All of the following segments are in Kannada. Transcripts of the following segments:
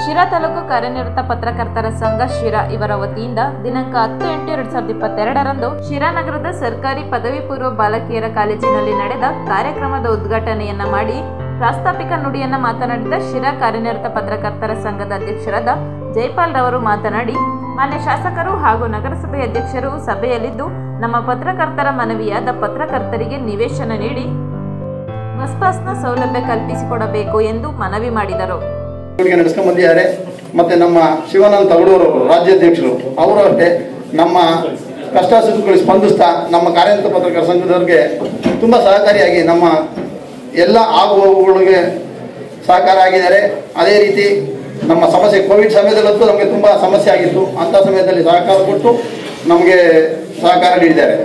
ಶಿರಾ ತಾಲೂಕು ಕಾರ್ಯನಿರತ ಪತ್ರಕರ್ತರ ಸಂಘ ಶಿರಾ ಇವರ ವತಿಯಿಂದ ದಿನಾಂಕ ಹತ್ತು ಎಂಟು ಎರಡ್ ಸಾವಿರದ ಇಪ್ಪತ್ತೆರಡರಂದು ಶಿರಾ ನಗರದ ಸರ್ಕಾರಿ ಪದವಿ ಪೂರ್ವ ಬಾಲಕಿಯರ ಕಾಲೇಜಿನಲ್ಲಿ ನಡೆದ ಕಾರ್ಯಕ್ರಮದ ಉದ್ಘಾಟನೆಯನ್ನ ಮಾಡಿ ಪ್ರಾಸ್ತಾವಿಕ ನುಡಿಯನ್ನ ಮಾತನಾಡಿದ ಶಿರಾ ಕಾರ್ಯನಿರತ ಪತ್ರಕರ್ತರ ಸಂಘದ ಅಧ್ಯಕ್ಷರಾದ ಜೈಪಾಲ್ ರವರು ಮಾತನಾಡಿ ಮಾನ್ಯ ಶಾಸಕರು ಹಾಗೂ ನಗರಸಭೆ ಅಧ್ಯಕ್ಷರು ಸಭೆಯಲ್ಲಿದ್ದು ನಮ್ಮ ಪತ್ರಕರ್ತರ ಮನವಿಯಾದ ಪತ್ರಕರ್ತರಿಗೆ ನಿವೇಶನ ನೀಡಿ ಬಸ್ ಪಾಸ್ನ ಸೌಲಭ್ಯ ಕಲ್ಪಿಸಿಕೊಡಬೇಕು ಎಂದು ಮನವಿ ಮಾಡಿದರು ಚಟುವಟಿಕೆ ನಡೆಸ್ಕೊಂಡ್ ಬಂದಿದ್ದಾರೆ ಮತ್ತೆ ನಮ್ಮ ಶಿವಾನಂದ ತಗಡೂರು ರಾಜ್ಯಾಧ್ಯಕ್ಷರು ಅವರು ಅಷ್ಟೇ ನಮ್ಮ ಕಷ್ಟ ಸುಖಗಳಿಗೆ ಸ್ಪಂದಿಸ್ತಾ ನಮ್ಮ ಕಾರ್ಯನಿರತ ಪತ್ರಕರ್ತರ ಸಂಘದವ್ರಿಗೆ ತುಂಬ ಸಹಕಾರಿಯಾಗಿ ನಮ್ಮ ಎಲ್ಲ ಆಗುವವುಗಳಿಗೆ ಸಹಕಾರ ಆಗಿದ್ದಾರೆ ಅದೇ ರೀತಿ ನಮ್ಮ ಸಮಸ್ಯೆ ಕೋವಿಡ್ ಸಮಯದಲ್ಲಂತೂ ನಮಗೆ ತುಂಬ ಸಮಸ್ಯೆ ಆಗಿತ್ತು ಅಂಥ ಸಮಯದಲ್ಲಿ ಸಹಕಾರ ಕೊಟ್ಟು ನಮಗೆ ಸಹಕಾರ ನೀಡಿದ್ದಾರೆ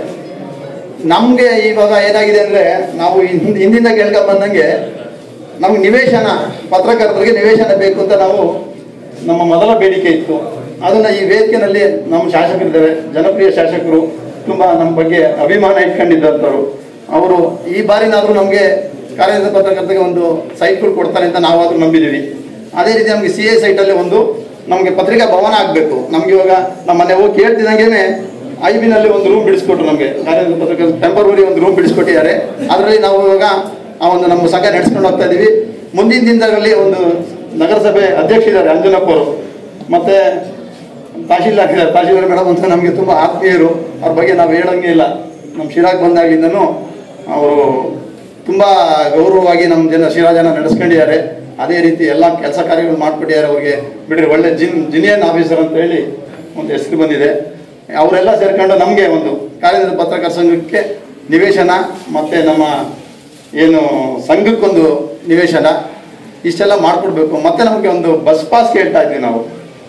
ನಮಗೆ ಇವಾಗ ಏನಾಗಿದೆ ಅಂದರೆ ನಾವು ಹಿಂದ್- ಹಿಂದಿಂದ ಕೇಳ್ಕೊಂಡ್ ಬಂದಂಗೆ ನಮ್ಗೆ ನಿವೇಶನ ಪತ್ರಕರ್ತರಿಗೆ ನಿವೇಶನ ಬೇಕು ಅಂತ ನಾವು ನಮ್ಮ ಮೊದಲ ಬೇಡಿಕೆ ಇತ್ತು ಅದನ್ನು ಈ ವೇದಿಕೆಯಲ್ಲಿ ನಮ್ಮ ಶಾಸಕರಿದ್ದಾರೆ ಜನಪ್ರಿಯ ಶಾಸಕರು ತುಂಬ ನಮ್ಮ ಬಗ್ಗೆ ಅಭಿಮಾನ ಇಟ್ಕೊಂಡಿದ್ದಂಥವ್ರು ಅವರು ಈ ಬಾರಿನಾದರೂ ನಮಗೆ ಕಾರ್ಯನಿರತ ಪತ್ರಕರ್ತರಿಗೆ ಒಂದು ಸೈಟ್ಗಳು ಕೊಡ್ತಾರೆ ಅಂತ ನಾವಾದರೂ ನಂಬಿದ್ದೀವಿ ಅದೇ ರೀತಿ ನಮಗೆ ಸಿ ಎ ಸೈಟಲ್ಲಿ ಒಂದು ನಮಗೆ ಪತ್ರಿಕಾ ಭವನ ಆಗಬೇಕು ನಮ್ಗೆ ಇವಾಗ ನಮ್ಮ ಮನೆ ಹೋಗಿ ಕೇಳ್ತಿದ್ದಂಗೆ ಐ ಬಿನಲ್ಲಿ ಒಂದು ರೂಮ್ ಬಿಡಿಸ್ಕೊಟ್ರು ನಮಗೆ ಕಾರ್ಯನಿರತ ಪತ್ರಕರ್ತ ಟೆಂಪರರಿ ಒಂದು ರೂಮ್ ಬಿಡಿಸ್ಕೊಟ್ಟಿದ್ದಾರೆ ಅದರಲ್ಲಿ ನಾವು ಇವಾಗ ಆ ಒಂದು ನಮ್ಮ ಸಂಘ ನಡೆಸ್ಕೊಂಡು ಹೋಗ್ತಾ ಇದ್ದೀವಿ ಮುಂದಿನ ದಿನದಲ್ಲಿ ಒಂದು ನಗರಸಭೆ ಅಧ್ಯಕ್ಷ ಇದ್ದಾರೆ ಅಂಜನಪ್ಪ ಅವರು ಮತ್ತೆ ತಹಶೀಲ್ದಾರ್ ಇದ್ದಾರೆ ತಹಶೀಲ್ದಾರ್ ಮೇಡಮ್ ಅಂತ ನಮಗೆ ತುಂಬ ಆತ್ಮೀಯರು ಅವ್ರ ಬಗ್ಗೆ ನಾವು ಹೇಳಂಗೆ ಇಲ್ಲ ನಮ್ಮ ಶಿರಾಗ್ ಬಂದಾಗಿಂದನೂ ಅವರು ತುಂಬ ಗೌರವವಾಗಿ ನಮ್ಮ ಜನ ಶಿರಾ ಜನ ನಡೆಸ್ಕೊಂಡಿದ್ದಾರೆ ಅದೇ ರೀತಿ ಎಲ್ಲ ಕೆಲಸ ಕಾರ್ಯಗಳು ಮಾಡಿಕೊಟ್ಟಿದ್ದಾರೆ ಅವ್ರಿಗೆ ಬಿಡ್ರಿ ಒಳ್ಳೆ ಜಿನ್ ಜಿನಿಯನ್ ಆಫೀಸರ್ ಅಂತ ಹೇಳಿ ಒಂದು ಹೆಸರು ಬಂದಿದೆ ಅವರೆಲ್ಲ ಸೇರ್ಕೊಂಡು ನಮಗೆ ಒಂದು ಕಾರ್ಯನಿರತ ಪತ್ರಕರ್ತರ ಸಂಘಕ್ಕೆ ನಿವೇಶನ ಮತ್ತು ನಮ್ಮ ಏನು ಸಂಘಕ್ಕೊಂದು ನಿವೇಶನ ಇಷ್ಟೆಲ್ಲ ಮಾಡಿಕೊಡ್ಬೇಕು ಮತ್ತೆ ನಮಗೆ ಒಂದು ಬಸ್ ಪಾಸ್ ಕೇಳ್ತಾ ಇದ್ವಿ ನಾವು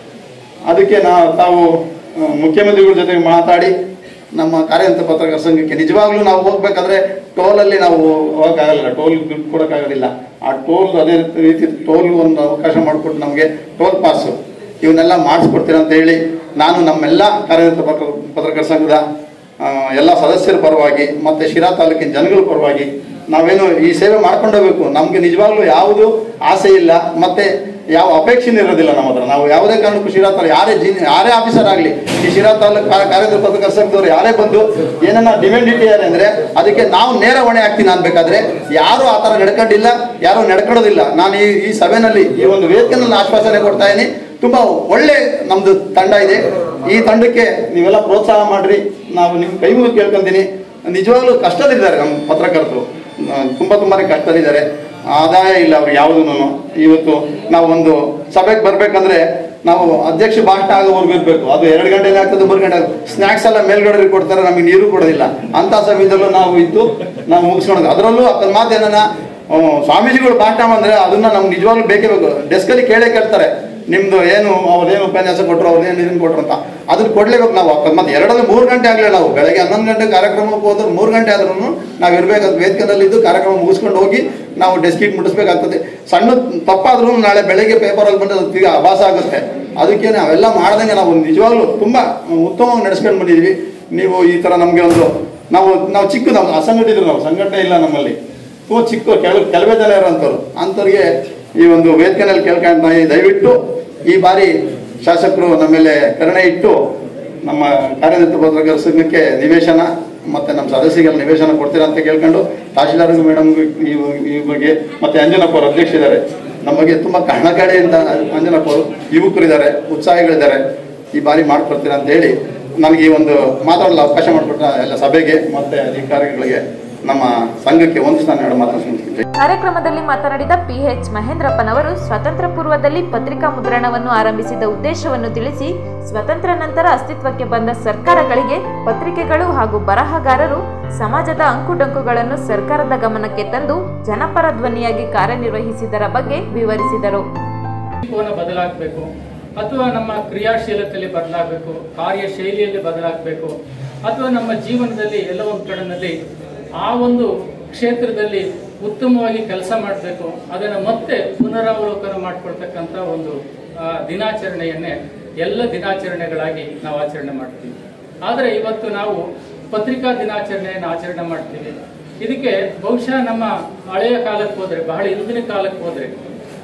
ಅದಕ್ಕೆ ನಾ ತಾವು ಆ, ಮುಖ್ಯಮಂತ್ರಿಗಳ ಜೊತೆಗೆ ಮಾತಾಡಿ ನಮ್ಮ ಕಾರ್ಯನಿರತ ಪತ್ರಕರ್ತರ ಸಂಘಕ್ಕೆ ನಿಜವಾಗ್ಲೂ ನಾವು ಹೋಗ್ಬೇಕಾದ್ರೆ ಟೋಲಲ್ಲಿ ನಾವು ಹೋಗೋಕ್ಕಾಗಲ್ಲ ಟೋಲ್ ದುಡ್ಡು ಕೊಡೋಕ್ಕಾಗೋದಿಲ್ಲ ಆ ಟೋಲ್ ಅದೇ ರೀತಿ ಟೋಲ್ ಒಂದು ಅವಕಾಶ ಮಾಡಿಕೊಟ್ಟು ನಮಗೆ ಟೋಲ್ ಪಾಸು ಇವನ್ನೆಲ್ಲ ಮಾಡಿಸ್ಕೊಡ್ತೀರ ಅಂತ ಹೇಳಿ ನಾನು ನಮ್ಮೆಲ್ಲ ಕಾರ್ಯನಿರತ ಪತ್ರ ಪತ್ರಕರ್ತರ ಸಂಘದ ಆ, ಎಲ್ಲ ಸದಸ್ಯರ ಪರವಾಗಿ ಮತ್ತು ಶಿರಾ ತಾಲೂಕಿನ ಜನಗಳ ಪರವಾಗಿ ನಾವೇನು ಈ ಸೇವೆ ಮಾಡ್ಕೊಂಡು ಹೋಗ್ಬೇಕು ನಮಗೆ ನಿಜವಾಗ್ಲೂ ಯಾವುದು ಆಸೆ ಇಲ್ಲ ಮತ್ತೆ ಯಾವ ಅಪೇಕ್ಷೆನೂ ಇರೋದಿಲ್ಲ ನಮ್ಮ ಹತ್ರ ನಾವು ಯಾವುದೇ ಕಾರಣಕ್ಕೂ ಶಿರಾ ತಾಲೂಕು ಯಾರೇ ಜಿನ್ ಯಾರೇ ಆಫೀಸರ್ ಆಗಲಿ ಈ ಶಿರಾ ತಾಲೂಕು ಕಾ- ಕಾರ್ಯನಿರತ ಪತ್ರಕರ್ತರ ಸಂಘದವ್ರು ಯಾರೇ ಬಂದು ಏನನ್ನ ಡಿಮ್ಯಾಂಡ್ ಇಟ್ಟಿದ್ದಾರೆ ಅಂದರೆ ಅದಕ್ಕೆ ನಾವು ನೇರ ಹೊಣೆ ಆಗ್ತೀನಿ ಅನ್ಬೇಕಾದ್ರೆ ಯಾರು ಆ ಥರ ನಡ್ಕೊಂಡಿಲ್ಲ ಯಾರು ನಡ್ಕೊಳ್ಳೋದಿಲ್ಲ ನಾನು ಈ ಈ ಸಭೆಯಲ್ಲಿ ಈ ಒಂದು ವೇದಿಕೆನಲ್ಲಿ ಆಶ್ವಾಸನೆ ಕೊಡ್ತಾ ಇದ್ದೀನಿ ತುಂಬ ಒಳ್ಳೆ ನಮ್ಮದು ತಂಡ ಇದೆ ಈ ತಂಡಕ್ಕೆ ನೀವೆಲ್ಲ ಪ್ರೋತ್ಸಾಹ ಮಾಡ್ರಿ ನಾವು ನಿಮ್ಮ ಕೈ ಮುಗಿದು ಕೇಳ್ಕೊಂತೀನಿ ನಿಜವಾಗ್ಲೂ ಕಷ್ಟದಲ್ಲಿದ್ದಾರೆ ನಮ್ಮ ಪತ್ರಕರ್ತರು ಆ, ತುಂಬ ತುಂಬಾ ಕಷ್ಟದಲ್ಲಿದ್ದಾರೆ ಆದಾಯ ಇಲ್ಲ ಅವ್ರಿಗೆ ಯಾವುದೂ ಇವತ್ತು ನಾವು ಒಂದು ಸಭೆಗೆ ಬರ್ಬೇಕಂದ್ರೆ ನಾವು ಅಧ್ಯಕ್ಷ ಭಾಷಣ ಆಗೋವರೆಗೂ ಇರಬೇಕು ಅದು ಎರಡು ಗಂಟೆಗೆ ಆಗ್ತದೆ ಮೂರು ಗಂಟೆ ಸ್ನ್ಯಾಕ್ಸ್ ಎಲ್ಲ ಮೇಲ್ಗಡೆ ಕೊಡ್ತಾರೆ ನಮಗೆ ನೀರು ಕೊಡೋದಿಲ್ಲ ಅಂತ ಸಮಯದಲ್ಲೂ ನಾವು ಇದ್ದು ನಾವು ಮುಗಿಸ್ಕೊಂಡು ಅದರಲ್ಲೂ ಅಕಸ್ಮಾತ್ ಏನನ್ನ ಆ, ಸ್ವಾಮೀಜಿಗಳು ಭಾಷಣ ಬಂದ್ರೆ ಅದನ್ನ ನಮ್ಗೆ ನಿಜವಾಗ್ಲೂ ಬೇಕೇ ಬೇಕು ಡೆಸ್ಕಲ್ಲಿ ಕೇಳೇ ಕೇಳ್ತಾರೆ ನಿಮ್ದು ಏನು ಅವ್ರೇನು ಉಪನ್ಯಾಸ ಕೊಟ್ಟರು ಅವ್ರೇನು ಇದನ್ನ ಕೊಟ್ರು ಅಂತ ಅದನ್ನ ಕೊಡ್ಲೇಬೇಕು ನಾವು ಅಕಸ್ಮಾತ್ ಎರಡಲ್ಲಿ ಮೂರು ಗಂಟೆ ಆಗಲೇ ನಾವು ಬೆಳಗ್ಗೆ ಹನ್ನೊಂದು ಗಂಟೆ ಕಾರ್ಯಕ್ರಮಕ್ಕೆ ಹೋದ್ರೆ ಮೂರು ಗಂಟೆ ಆದ್ರೂ ನಾವು ಇರಬೇಕಾದ ವೇದಿಕೆಯಲ್ಲಿ ಇದ್ದು ಕಾರ್ಯಕ್ರಮ ಮುಗಿಸ್ಕೊಂಡು ಹೋಗಿ ನಾವು ಡೆಸ್ಕಿಟ್ ಮುಟ್ಟಿಸ್ಬೇಕಾಗ್ತದೆ ಸಣ್ಣ ತಪ್ಪಾದ್ರೂ ನಾಳೆ ಬೆಳಗ್ಗೆ ಪೇಪರಲ್ಲಿ ಬಂದು ಅದು ತಿರ್ಗಿ ಆಭಾಸ ಆಗುತ್ತೆ ಅದಕ್ಕೆ ನಾವೆಲ್ಲ ಮಾಡ್ದಂಗೆ ನಾವು ನಿಜವಾಗ್ಲೂ ತುಂಬ ಉತ್ತಮವಾಗಿ ನಡೆಸ್ಕೊಂಡು ಬಂದಿದ್ವಿ ನೀವು ಈ ಥರ ನಮಗೆ ಒಂದು ನಾವು ನಾವು ಚಿಕ್ಕ ನಾವು ಅಸಂಘಟಿತರು ನಾವು ಸಂಘಟನೆ ಇಲ್ಲ ನಮ್ಮಲ್ಲಿ ತುಂಬ ಚಿಕ್ಕ ಕೆಲ ಕೆಲವೇ ಜನ ಇರೋಂಥವ್ರು ಅಂಥವ್ರಿಗೆ ಈ ಒಂದು ವೇದಿಕೆನಲ್ಲಿ ಕೇಳ್ಕೊಂತ ದಯವಿಟ್ಟು ಈ ಬಾರಿ ಶಾಸಕರು ನಮ್ಮೇಲೆ ಕರುಣೆ ಇಟ್ಟು ನಮ್ಮ ಕಾರ್ಯನಿರತ ಪತ್ರಕರ್ತರ ಸಂಘಕ್ಕೆ ನಿವೇಶನ ಮತ್ತೆ ನಮ್ಮ ಸದಸ್ಯರಿಗೆ ನಿವೇಶನ ಕೊಡ್ತೀರಾ ಅಂತ ಕೇಳ್ಕೊಂಡು ತಹಶೀಲ್ದಾರ್ ಮೇಡಮ್ ಈ ಈ ಬಗ್ಗೆ ಮತ್ತೆ ಅಂಜನಪ್ಪ ಅವರು ಅಧ್ಯಕ್ಷ ಇದ್ದಾರೆ ನಮ್ಮ ಬಗ್ಗೆ ತುಂಬ ಕಣಕಡೆಯಿಂದ ಅಂಜನಪ್ಪ ಅವರು ಯುವಕರಿದ್ದಾರೆ ಉತ್ಸಾಹಿಗಳಿದ್ದಾರೆ ಈ ಬಾರಿ ಮಾಡ್ಕೊಡ್ತೀರಾ ಅಂತ ಹೇಳಿ ನನಗೆ ಈ ಒಂದು ಮಾತಾಡಲು ಅವಕಾಶ ಮಾಡಿಕೊಟ್ಟ ಎಲ್ಲ ಸಭೆಗೆ ಮತ್ತೆ ಅಧಿಕಾರಿಗಳಿಗೆ ನಮ್ಮ ಸಂಘಕ್ಕೆ ಒಂದು ಸ್ಥಾನ ಎರಡು ಮಾತಾಡ್ತೀನಿ ಕಾರ್ಯಕ್ರಮದಲ್ಲಿ ಮಾತನಾಡಿದ ಪಿಎಚ್ ಮಹೇಂದ್ರಪ್ಪನವರು ಸ್ವತಂತ್ರ ಪೂರ್ವದಲ್ಲಿ ಪತ್ರಿಕಾ ಮುದ್ರಣವನ್ನು ಆರಂಭಿಸಿದ ಉದ್ದೇಶವನ್ನು ತಿಳಿಸಿ ಸ್ವತಂತ್ರ ನಂತರ ಅಸ್ತಿತ್ವಕ್ಕೆ ಬಂದ ಸರ್ಕಾರಗಳಿಗೆ ಪತ್ರಿಕೆಗಳು ಹಾಗೂ ಬರಹಗಾರರು ಸಮಾಜದ ಅಂಕುಡೊಂಕುಗಳನ್ನು ಸರ್ಕಾರದ ಗಮನಕ್ಕೆ ತಂದು ಜನಪರ ಧ್ವನಿಯಾಗಿ ಕಾರ್ಯನಿರ್ವಹಿಸಿದರ ಬಗ್ಗೆ ವಿವರಿಸಿದರು ದೃಷ್ಟಿಕೋನ ಬದಲಾಗಬೇಕು ಅಥವಾ ನಮ್ಮ ಕ್ರಿಯಾಶೀಲತೆಯಲ್ಲಿ ಬದಲಾಗಬೇಕು ಕಾರ್ಯಶೈಲಿಯಲ್ಲಿ ಬದಲಾಗಬೇಕು ಅಥವಾ ನಮ್ಮ ಜೀವನದಲ್ಲಿ ಎಲ್ಲ ಒಂದು ಕಡೆಯಲ್ಲಿ ಆ ಒಂದು ಕ್ಷೇತ್ರದಲ್ಲಿ ಉತ್ತಮವಾಗಿ ಕೆಲಸ ಮಾಡಬೇಕು ಅದನ್ನು ಮತ್ತೆ ಪುನರಾವಲೋಕನ ಮಾಡ್ಕೊಳ್ತಕ್ಕಂಥ ಒಂದು ಆ, ದಿನಾಚರಣೆಯನ್ನೇ ಎಲ್ಲ ದಿನಾಚರಣೆಗಳಾಗಿ ನಾವು ಆಚರಣೆ ಮಾಡ್ತೀವಿ ಆದರೆ ಇವತ್ತು ನಾವು ಪತ್ರಿಕಾ ದಿನಾಚರಣೆಯನ್ನು ಆಚರಣೆ ಮಾಡ್ತೀವಿ ಇದಕ್ಕೆ ಬಹುಶಃ ನಮ್ಮ ಹಳೆಯ ಕಾಲಕ್ಕೆ ಹೋದರೆ ಬಹಳ ಹಿಂದಿನ ಕಾಲಕ್ಕೆ ಹೋದರೆ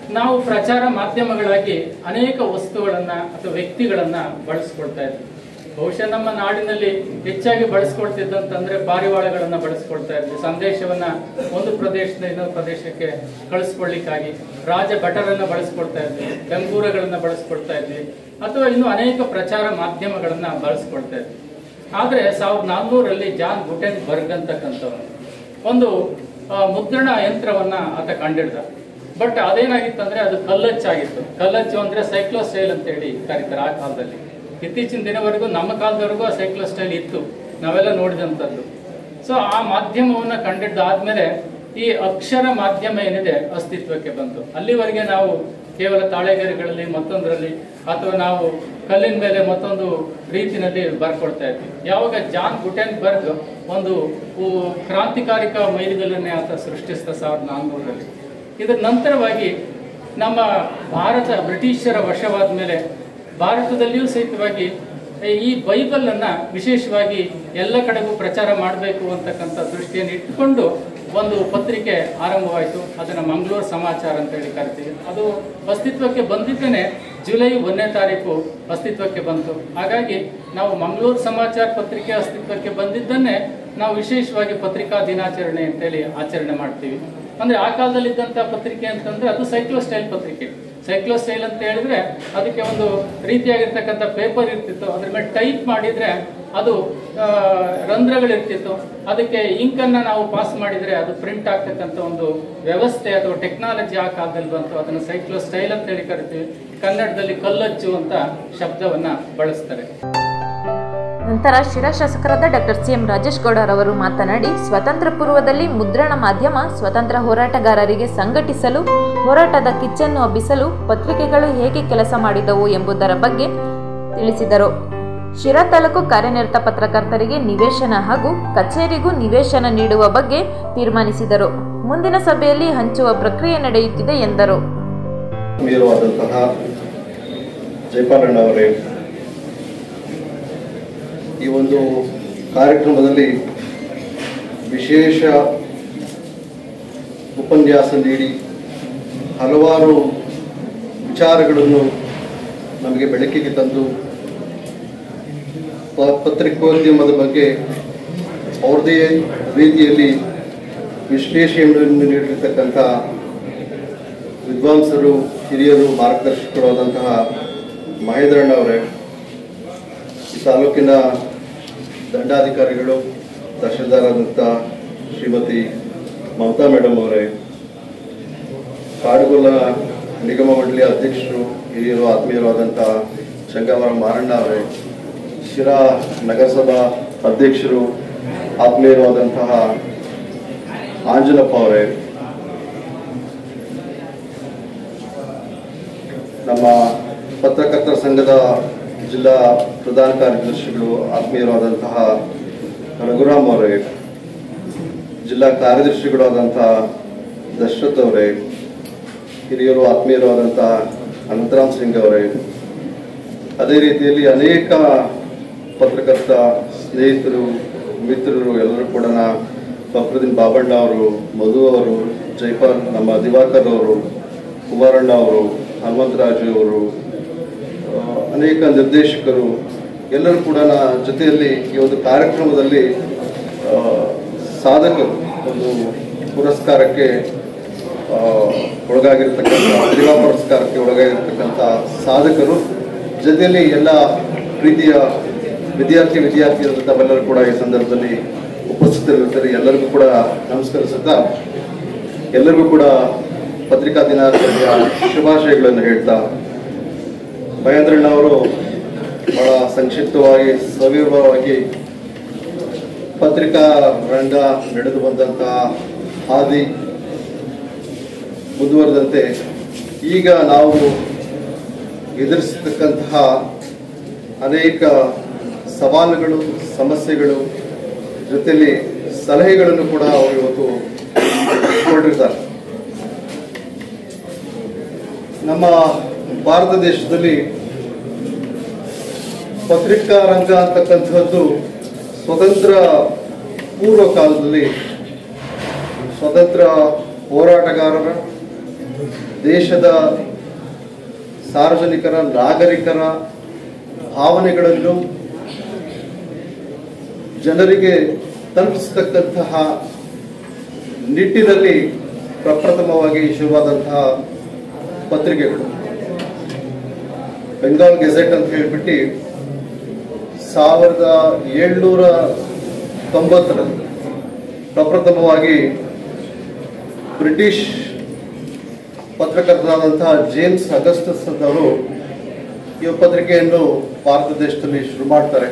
ನಾವು ಪ್ರಚಾರ ಮಾಧ್ಯಮಗಳಾಗಿ ಅನೇಕ ವಸ್ತುಗಳನ್ನ ಅಥವಾ ವ್ಯಕ್ತಿಗಳನ್ನ ಬಳಸ್ಕೊಳ್ತಾ ಇದ್ವಿ ಬಹುಶಃ ನಮ್ಮ ನಾಡಿನಲ್ಲಿ ಹೆಚ್ಚಾಗಿ ಬಳಸ್ಕೊಳ್ತಿದ್ದಂತಂದ್ರೆ ಪಾರಿವಾಳಗಳನ್ನ ಬಳಸ್ಕೊಳ್ತಾ ಇದ್ವಿ ಸಂದೇಶವನ್ನ ಒಂದು ಪ್ರದೇಶದಿಂದ ಇನ್ನೊಂದು ಪ್ರದೇಶಕ್ಕೆ ಕಳಿಸ್ಕೊಳ್ಳಿಕ್ಕಾಗಿ ರಾಜ ಭಟರನ್ನ ಬಳಸ್ಕೊಳ್ತಾ ಇದ್ವಿ ಬೆಂಗೂರಗಳನ್ನ ಬಳಸ್ಕೊಳ್ತಾ ಇದ್ವಿ ಅಥವಾ ಇನ್ನು ಅನೇಕ ಪ್ರಚಾರ ಮಾಧ್ಯಮಗಳನ್ನ ಬಳಸ್ಕೊಳ್ತಾ ಇದ್ವಿ ಆದ್ರೆ ಸಾವಿರದ ನಾನ್ನೂರಲ್ಲಿ ಜಾನ್ ಗುಟೆನ್ ಬರ್ಗ್ ಅಂತಕ್ಕಂಥವನು ಒಂದು ಆ, ಮುದ್ರಣ ಯಂತ್ರವನ್ನ ಆತ ಕಂಡಿಡ್ದ ಬಟ್ ಅದೇನಾಗಿತ್ತಂದ್ರೆ ಅದು ಕಲ್ಲಚ್ಚಾಗಿತ್ತು ಕಲ್ಲಚ್ಚು ಅಂದ್ರೆ ಸೈಕ್ಲೋಸ್ಟೈಲ್ ಅಂತ ಹೇಳಿ ಕರೀತಾರೆ ಆ ಕಾಲದಲ್ಲಿ ಇತ್ತೀಚಿನ ದಿನವರೆಗೂ ನಮ್ಮ ಕಾಲದವರೆಗೂ ಆ ಸೈಕ್ಲೋಸ್ಟೈಲ್ ಇತ್ತು ನಾವೆಲ್ಲ ನೋಡಿದಂಥದ್ದು ಸೊ ಆ ಮಾಧ್ಯಮವನ್ನ ಕಂಡಿದ್ದಾದ್ಮೇಲೆ ಈ ಅಕ್ಷರ ಮಾಧ್ಯಮ ಏನಿದೆ ಅಸ್ತಿತ್ವಕ್ಕೆ ಬಂತು ಅಲ್ಲಿವರೆಗೆ ನಾವು ಕೇವಲ ತಾಳೆಗರಿಗಳಲ್ಲಿ ಮತ್ತೊಂದರಲ್ಲಿ ಅಥವಾ ನಾವು ಕಲ್ಲಿನ ಮೇಲೆ ಮತ್ತೊಂದು ರೀತಿಯಲ್ಲಿ ಬರ್ಕೊಳ್ತಾ ಇದ್ವಿ ಯಾವಾಗ ಜಾನ್ ಗುಟೆನ್ಬರ್ಗ್ ಒಂದು ಉ- ಕ್ರಾಂತಿಕಾರಿಕ ಮೈಲಿಗಲ್ಲನ್ನೇ ಆತ ಸೃಷ್ಟಿಸಿದ ಸಾವಿರದ ನಾನ್ನೂರರಲ್ಲಿ ಇದರ ನಂತರವಾಗಿ ನಮ್ಮ ಭಾರತ ಬ್ರಿಟಿಷರ ವಶವಾದ ಮೇಲೆ ಭಾರತದಲ್ಲಿಯೂ ಸಹಿತವಾಗಿ ಈ ಬೈಬಲ್ ಅನ್ನ ವಿಶೇಷವಾಗಿ ಎಲ್ಲ ಕಡೆಗೂ ಪ್ರಚಾರ ಮಾಡಬೇಕು ಅಂತಕ್ಕಂಥ ದೃಷ್ಟಿಯನ್ನು ಇಟ್ಕೊಂಡು ಒಂದು ಪತ್ರಿಕೆ ಆರಂಭವಾಯಿತು ಅದನ್ನು ಮಂಗಳೂರು ಸಮಾಚಾರ ಅಂತ ಹೇಳಿ ಕರಿತೀವಿ ಅದು ಅಸ್ತಿತ್ವಕ್ಕೆ ಬಂದಿದ್ದೇನೆ ಜುಲೈ ಒಂದನೇ ತಾರೀಕು ಅಸ್ತಿತ್ವಕ್ಕೆ ಬಂತು ಹಾಗಾಗಿ ನಾವು ಮಂಗಳೂರು ಸಮಾಚಾರ ಪತ್ರಿಕೆ ಅಸ್ತಿತ್ವಕ್ಕೆ ಬಂದಿದ್ದನ್ನೇ ನಾವು ವಿಶೇಷವಾಗಿ ಪತ್ರಿಕಾ ದಿನಾಚರಣೆ ಅಂತೇಳಿ ಆಚರಣೆ ಮಾಡ್ತೀವಿ ಅಂದ್ರೆ ಆ ಕಾಲದಲ್ಲಿದ್ದಂಥ ಪತ್ರಿಕೆ ಅಂತಂದ್ರೆ ಅದು ಸೈಕ್ಲೋಸ್ಟೈಲ್ ಪತ್ರಿಕೆ ಸೈಕ್ಲೋಸ್ಟೈಲ್ ಅಂತ ಹೇಳಿದ್ರೆ ಅದಕ್ಕೆ ಒಂದು ರೀತಿಯಾಗಿರ್ತಕ್ಕಂಥ ಪೇಪರ್ ಇರ್ತಿತ್ತು ಅದ್ರ ಮೇಲೆ ಟೈಪ್ ಮಾಡಿದ್ರೆ ಅದು ಆ, ರಂಧ್ರಗಳಿರ್ತಿತ್ತು ಅದಕ್ಕೆ ಇಂಕನ್ನ ನಾವು ಪಾಸ್ ಮಾಡಿದ್ರೆ ಅದು ಪ್ರಿಂಟ್ ಆಗ್ತಕ್ಕಂಥ ಒಂದು ವ್ಯವಸ್ಥೆ ಅಥವಾ ಟೆಕ್ನಾಲಜಿ ಆ ಕಾಲದಲ್ಲಿ ಬಂತು ಅದನ್ನು ಸೈಕ್ಲೋಸ್ಟೈಲ್ ಅಂತ ಹೇಳಿ ಕರಿತೀವಿ ಕನ್ನಡದಲ್ಲಿ ಕಲ್ಲಚ್ಚು ಅಂತ ಶಬ್ದವನ್ನ ಬಳಸ್ತಾರೆ ನಂತರ ಶಿರಾ ಶಾಸಕರಾದ ಡಾಕ್ಟರ್ ಸಿ ಎಂ ರಾಜೇಶ್ ಗೌಡರವರು ಮಾತನಾಡಿ ಸ್ವತಂತ್ರ ಪೂರ್ವದಲ್ಲಿ ಮುದ್ರಣ ಮಾಧ್ಯಮ ಸ್ವತಂತ್ರ ಹೋರಾಟಗಾರರಿಗೆ ಸಂಘಟಿಸಲು ಹೋರಾಟದ ಕಿಚ್ಚನ್ನು ಹಬ್ಬಿಸಲು ಪತ್ರಿಕೆಗಳು ಹೇಗೆ ಕೆಲಸ ಮಾಡಿದವು ಎಂಬುದರ ಬಗ್ಗೆ ತಿಳಿಸಿದರು ಶಿರಾ ತಾಲೂಕು ಕಾರ್ಯನಿರತ ಪತ್ರಕರ್ತರಿಗೆ ನಿವೇಶನ ಹಾಗೂ ಕಚೇರಿಗೂ ನಿವೇಶನ ನೀಡುವ ಬಗ್ಗೆ ತೀರ್ಮಾನಿಸಿದರು ಮುಂದಿನ ಸಭೆಯಲ್ಲಿ ಹಂಚುವ ಪ್ರಕ್ರಿಯೆ ನಡೆಯುತ್ತಿದೆ ಎಂದರು ಮೇಲುವಾದಂತಹ ಜಯಪಾಲಣ್ಣ ಅವರೇ ಈ ಒಂದು ಕಾರ್ಯಕ್ರಮದಲ್ಲಿ ವಿಶೇಷ ಉಪನ್ಯಾಸ ನೀಡಿ ಹಲವಾರು ವಿಚಾರಗಳನ್ನು ನಮಗೆ ಬೆಳಕಿಗೆ ತಂದು ಪ- ಪತ್ರಿಕೋದ್ಯಮದ ಬಗ್ಗೆ ಅವ್ರದೇ ರೀತಿಯಲ್ಲಿ ವಿಶ್ಲೇಷಣೆಯನ್ನು ನೀಡಿರ್ತಕ್ಕಂಥ ವಿದ್ವಾಂಸರು ಹಿರಿಯರು ಮಾರ್ಗದರ್ಶಕರು ಆದಂತಹ ಮಹೇಂದ್ರಣ್ಣ ಅವರೇ ಈ ತಾಲೂಕಿನ ದಂಡಾಧಿಕಾರಿಗಳು ತಹಶೀಲ್ದಾರಾದಂಥ ಶ್ರೀಮತಿ ಮಮತಾ ಮೇಡಮ್ ಅವರೇ ಕಾಡುಗೊಲ್ಲ ನಿಗಮ ಮಂಡಳಿ ಅಧ್ಯಕ್ಷರು ಹಿರಿಯರು ಆತ್ಮೀಯರಾದಂಥ ಶಂಗಾವರ ಮಾರಣ್ಣ ಅವರೇ ಶಿರಾ ನಗರಸಭಾ ಅಧ್ಯಕ್ಷರು ಆತ್ಮೀಯರಾದಂತಹ ಆಂಜನಪ್ಪ ಅವರೇ ನಮ್ಮ ಪತ್ರಕರ್ತರ ಸಂಘದ ಜಿಲ್ಲಾ ಪ್ರಧಾನ ಕಾರ್ಯದರ್ಶಿಗಳು ಆತ್ಮೀಯರಾದಂತಹ ರಘುರಾಮ್ ಅವರೇ ಜಿಲ್ಲಾ ಕಾರ್ಯದರ್ಶಿಗಳಾದಂತಹ ದಶರಥ್ ಅವರೇ ಹಿರಿಯರು ಆತ್ಮೀಯರಾದಂತಹ ಅನಂತರಾಮ್ ಸಿಂಗ್ ಅವರೇ ಅದೇ ರೀತಿಯಲ್ಲಿ ಅನೇಕ ಪತ್ರಕರ್ತ ಸ್ನೇಹಿತರು ಮಿತ್ರರು ಎಲ್ಲರೂ ಕೂಡ ಫಕ್ರುದ್ದೀನ್ ಬಾಬಣ್ಣ ಅವರು ಮಧು ಅವರು ಜೈಪಾಲ್ ನಮ್ಮ ದಿವಾಕರ್ ಅವರು ಕುಮಾರಣ್ಣ ಅವರು ಹನುಮಂತರಾಜು ಅವರು ಆ, ಅನೇಕ ನಿರ್ದೇಶಕರು ಎಲ್ಲರೂ ಕೂಡ ಜೊತೆಯಲ್ಲಿ ಈ ಒಂದು ಕಾರ್ಯಕ್ರಮದಲ್ಲಿ ಆ, ಸಾಧಕರು ಒಂದು ಪುರಸ್ಕಾರಕ್ಕೆ ಆ, ಒಳಗಾಗಿರ್ತಕ್ಕಂಥ ಪ್ರತಿಭಾ ಪುರಸ್ಕಾರಕ್ಕೆ ಒಳಗಾಗಿರ್ತಕ್ಕಂಥ ಸಾಧಕರು ಜೊತೆಯಲ್ಲಿ ಎಲ್ಲ ಪ್ರೀತಿಯ ವಿದ್ಯಾರ್ಥಿ ವಿದ್ಯಾರ್ಥಿಯರು ತಾವೆಲ್ಲರೂ ಕೂಡ ಈ ಸಂದರ್ಭದಲ್ಲಿ ಉಪಸ್ಥಿತರಿರ್ತಾರೆ ಎಲ್ಲರಿಗೂ ಕೂಡ ನಮಸ್ಕರಿಸುತ್ತಾ ಎಲ್ಲರಿಗೂ ಕೂಡ ಪತ್ರಿಕಾ ದಿನಾಚರಣೆಯ ಶುಭಾಶಯಗಳನ್ನು ಹೇಳ್ತಾ ಮಹೇಂದ್ರಣ್ಣ ಅವರು ಬಹಳ ಸಂಕ್ಷಿಪ್ತವಾಗಿ ಸವಿವರವಾಗಿ ಪತ್ರಿಕಾ ರಂಗ ನಡೆದು ಬಂದಂತಹ ಹಾದಿ ಮುಂದುವರೆದಂತೆ ಈಗ ನಾವು ಎದುರಿಸತಕ್ಕಂತಹ ಅನೇಕ ಸವಾಲುಗಳು ಸಮಸ್ಯೆಗಳು ಜೊತೆಲಿ ಸಲಹೆಗಳನ್ನು ಕೂಡ ಅವರು ಇವತ್ತು ಕೊಟ್ಟಿರ್ತಾರೆ ನಮ್ಮ ಭಾರತ ದೇಶದಲ್ಲಿ ಪತ್ರಿಕಾ ರಂಗ ಅಂತಕ್ಕಂಥದ್ದು ಸ್ವತಂತ್ರ ಪೂರ್ವ ಕಾಲದಲ್ಲಿ ಸ್ವತಂತ್ರ ಹೋರಾಟಗಾರರ ದೇಶದ ಸಾರ್ವಜನಿಕರ ನಾಗರಿಕರ ಭಾವನೆಗಳನ್ನು ಜನರಿಗೆ ತಲುಪಿಸತಕ್ಕಂತಹ ನಿಟ್ಟಿನಲ್ಲಿ ಪ್ರಪ್ರಥಮವಾಗಿ ಶುರುವಾದಂತಹ ಪತ್ರಿಕೆಗಳು ಬೆಂಗಾಲ್ ಗೆಜೆಟ್ ಅಂತ ಹೇಳ್ಬಿಟ್ಟು ಸಾವಿರದ ಏಳ್ನೂರ ತೊಂಬತ್ತರಲ್ಲಿ ಪ್ರಪ್ರಥಮವಾಗಿ ಬ್ರಿಟಿಷ್ ಪತ್ರಕರ್ತರಾದಂತಹ ಜೇಮ್ಸ್ ಅಗಸ್ಟಸ್ ಅವರು ಈ ಪತ್ರಿಕೆಯನ್ನು ಭಾರತ ದೇಶದಲ್ಲಿ ಶುರು ಮಾಡ್ತಾರೆ